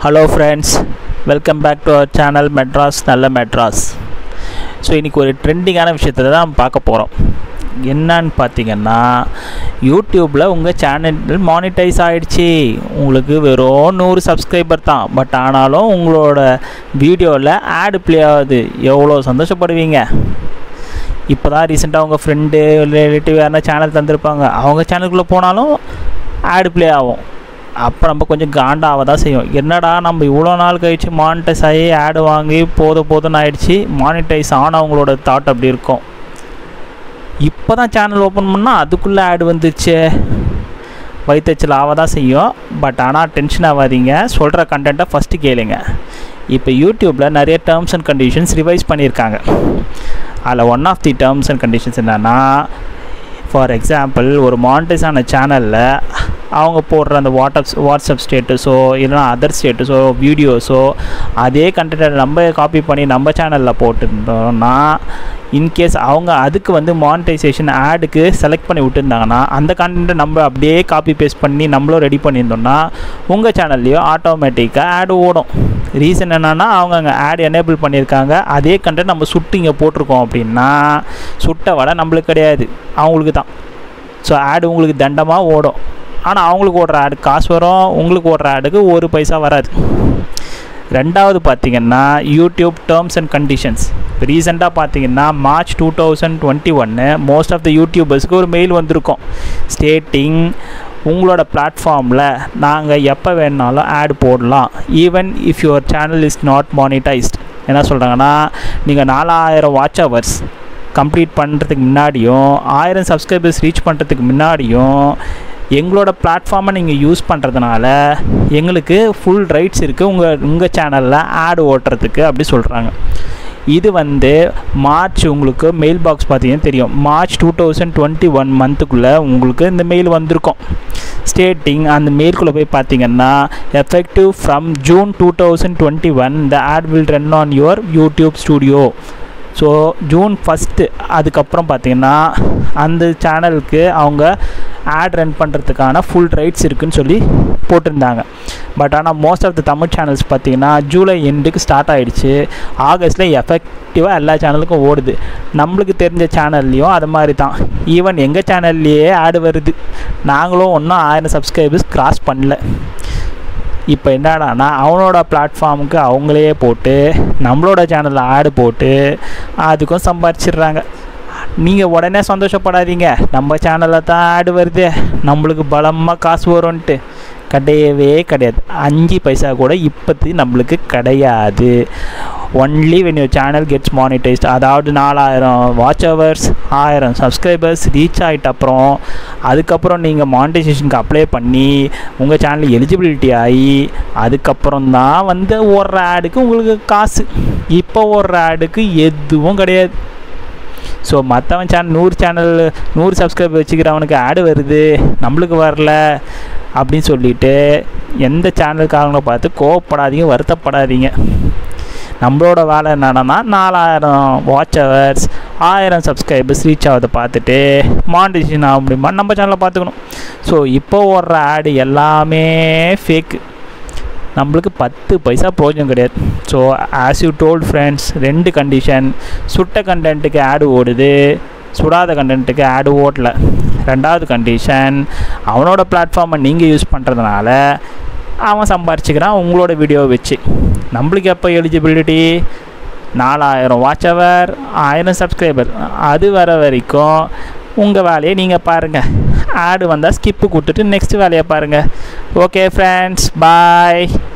hello friends welcome back to our channel Madras நல்ல Madras so இன்றைக்கி ஒரு ட்ரெண்டிங்கான விஷயத்தில் தான் பார்க்க போகிறோம் என்னன்னு பார்த்தீங்கன்னா யூடியூப்பில் உங்கள் சேனல் மானிட்டைஸ் ஆகிடுச்சி உங்களுக்கு வெறும் நூறு சப்ஸ்கிரைபர் தான் பட் ஆனாலும் உங்களோட வீடியோவில் ஆடு ப்ளே ஆகுது எவ்வளோ சந்தோஷப்படுவீங்க இப்போ தான் ரீசெண்டாக உங்கள் ஃப்ரெண்டு ரிலேட்டிவ் யாருன்னா சேனல் தந்திருப்பாங்க அவங்க சேனலுக்குள்ளே போனாலும் ஆடு ப்ளே ஆகும் அப்போ நம்ம கொஞ்சம் காண்டாக தான் செய்யும் என்னடா நம்ம இவ்வளோ நாள் கழிச்சு மானிட்டைஸ் ஆகி ஆடு வாங்கி போதும் போதும்னு ஆயிடுச்சு மானிட்டைஸ் ஆனவங்களோட தாட் அப்படி இருக்கும் இப்போ தான் சேனல் ஓப்பன் பண்ணால் அதுக்குள்ளே ஆடு வந்துருச்சு வயிற்றுச்சல் ஆக தான் செய்யும் பட் ஆனால் டென்ஷன் ஆகாதீங்க சொல்கிற கண்டென்ட்டை ஃபஸ்ட்டு கேளுங்க இப்போ யூடியூப்பில் நிறைய டேர்ம்ஸ் அண்ட் கண்டிஷன்ஸ் ரிவைஸ் பண்ணியிருக்காங்க அதில் one of the terms and conditions என்னென்னா ஃபார் எக்ஸாம்பிள் ஒரு மானிட்டைஸ் ஆன சேனலில் அவங்க போடுற அந்த வாட்ஸ்அப் வாட்ஸ்அப் ஸ்டேட்டஸோ இல்லைனா அதர் ஸ்டேட்டஸோ வீடியோஸோ அதே கண்டென்ட்டை நம்ம காப்பி பண்ணி நம்ம சேனலில் போட்டிருந்தோம்னா இன்கேஸ் அவங்க அதுக்கு வந்து மானிட்டைசேஷன் ஆடுக்கு செலக்ட் பண்ணி விட்டுருந்தாங்கன்னா அந்த கண்டென்ட்டை நம்ம அப்படியே காப்பி பேஸ்ட் பண்ணி நம்மளும் ரெடி பண்ணியிருந்தோம்னா உங்கள் சேனல்லையும் ஆட்டோமேட்டிக்காக ஆடு ஓடும் ரீசன் என்னென்னா அவங்க அங்கே ஆட் எனேபிள் பண்ணியிருக்காங்க அதே கண்டென்ட் நம்ம சுட்டு இங்கே போட்டிருக்கோம் அப்படின்னா சுட்ட வடை நம்மளுக்கு கிடையாது அவங்களுக்கு தான் ஸோ ஆடு உங்களுக்கு தண்டமாக ஓடும் ஆனால் அவங்களுக்கு ஓடுற ஆடு காசு வரும் உங்களுக்கு ஓடுற ஆடுக்கு ஒரு பைசா வராது ரெண்டாவது பார்த்தீங்கன்னா யூடியூப் டேர்ம்ஸ் அண்ட் கண்டிஷன்ஸ் இப்போ ரீசெண்டாக பார்த்தீங்கன்னா மார்ச் டூ தௌசண்ட் டுவெண்ட்டி ஒன்று மோஸ்ட் ஆஃப் த யூடியூபர்ஸ்க்கு ஒரு மெயில் வந்திருக்கும் ஸ்டேட்டிங் உங்களோட பிளாட்ஃபார்மில் நாங்கள் எப்போ வேணுனாலும் ஆட் போடலாம் even if your channel is not monetised என்ன சொல்கிறாங்கன்னா நீங்கள் நாலாயிரம் வாட்ச் ஹவர்ஸ் கம்ப்ளீட் பண்ணுறதுக்கு முன்னாடியும் ஆயிரம் சப்ஸ்கிரைபர்ஸ் ரீச் பண்ணுறதுக்கு முன்னாடியும் எங்களோட பிளாட்ஃபார்மை நீங்கள் யூஸ் பண்ணுறதுனால எங்களுக்கு ஃபுல் ரைட்ஸ் இருக்குது உங்கள் உங்கள் சேனலில் ஆடு ஓட்டுறதுக்கு அப்படி சொல்கிறாங்க இது வந்து மார்ச் உங்களுக்கு மெயில் பாக்ஸ் பார்த்தீங்கன்னா தெரியும் March two thousand twenty one மந்த்துக்குள்ளே உங்களுக்கு இந்த மெயில் வந்திருக்கும் ஸ்டேட்டிங் அந்த மெயிலுக்குள்ளே போய் பார்த்தீங்கன்னா effective from June two thousand twenty one the ad will run on your YouTube studio so June first அதுக்கப்புறம் பார்த்திங்கன்னா அந்த சேனலுக்கு அவங்க ஆட் ரன் பண்ணுறதுக்கான ஃபுல் ரைட்ஸ் இருக்குதுன்னு சொல்லி போட்டிருந்தாங்க பட் ஆனால் most of the Tamil channels பார்த்திங்கன்னா ஜூலை எண்டுக்கு ஸ்டார்ட் ஆகிடுச்சு ஆகஸ்ட்டில் எஃபெக்டிவாக எல்லா சேனலுக்கும் ஓடுது நம்மளுக்கு தெரிஞ்ச சேனல்லையும் அது மாதிரி தான் ஈவன் எங்கள் சேனல்லையே ஆடு வருது நாங்களும் ஒன்றும் ஆயிரம் சப்ஸ்கிரைபர்ஸ் க்ராஸ் பண்ணல இப்போ என்னடானா அவனோட பிளாட்ஃபார்முக்கு அவங்களே போட்டு நம்மளோட சேனலில் ஆடு போட்டு அதுக்கும் சம்பாரிச்சிடுறாங்க நீங்கள் உடனே சந்தோஷப்படாதீங்க நம்ம சேனலில் தான் ஆடு வருது நம்மளுக்கு பலமாக காசு வரும்ன்ட்டு கிடையவே கிடையாது அஞ்சு பைசா கூட இப்போத்தி நம்மளுக்கு கிடையாது only when your channel gets monetised அதாவது நாலாயிரம் வாட்ச் ஹவர்ஸ் ஆயிரம் சப்ஸ்கிரைபர்ஸ் ரீச் ஆகிட்ட அப்புறம் அதுக்கப்புறம் நீங்கள் மானிட்டைசேஷனுக்கு அப்ளை பண்ணி உங்கள் சேனல் எலிஜிபிலிட்டி ஆகி அதுக்கப்புறம் தான் வந்து ஓடுற ஆடுக்கு உங்களுக்கு காசு இப்போ ஓடுற ஆடுக்கு எதுவும் கிடையாது ஸோ மற்றவன் சேனல் நூறு சேனல் நூறு சப்ஸ்கிரைபர் வச்சுக்கிறவனுக்கு ஆடு வருது நம்மளுக்கு வரல அப்படின்னு சொல்லிட்டு எந்த சேனலுக்காரங்களும் பார்த்து கோவப்படாதீங்க வருத்தப்படாதீங்க நம்மளோட வேலை என்னன்னா நாலாயிரம் வாட்ச் ஹவர்ஸ் ஆயிரம் சப்ஸ்கிரைபர்ஸ் ரீச் ஆகுதை பார்த்துட்டு மானிட்டேஷன் ஆக முடியுமா நம்ம சேனலில் பார்த்துக்கணும் ஸோ இப்போ ஓடுற ஆடு எல்லாமே ஃபேக்கு நம்மளுக்கு பத்து பைசா பிரோஜனம் கிடையாது so as you told friends ரெண்டு கண்டிஷன் சுட்ட கண்டென்ட்டுக்கு ஆடு ஓடுது சுடாத கண்டென்ட்டுக்கு ஆடு ஓடல ரெண்டாவது கண்டிஷன் அவனோட பிளாட்ஃபார்மை நீங்கள் யூஸ் பண்ணுறதுனால அவன் சம்பாரிச்சுக்கிறான் உங்களோட வீடியோவை வச்சு நம்மளுக்கு எப்போ எலிஜிபிலிட்டி நாலாயிரம் வாட்ச் ஹவர் ஆயிரம் சப்ஸ்கிரைபர் அது வர வரைக்கும் உங்கள் வேலையை நீங்கள் பாருங்கள் ஆடு வந்தால் ஸ்கிப்பு கொடுத்துட்டு நெக்ஸ்ட் வேலையை பாருங்கள் ஓகே ஃப்ரெண்ட்ஸ் பாய்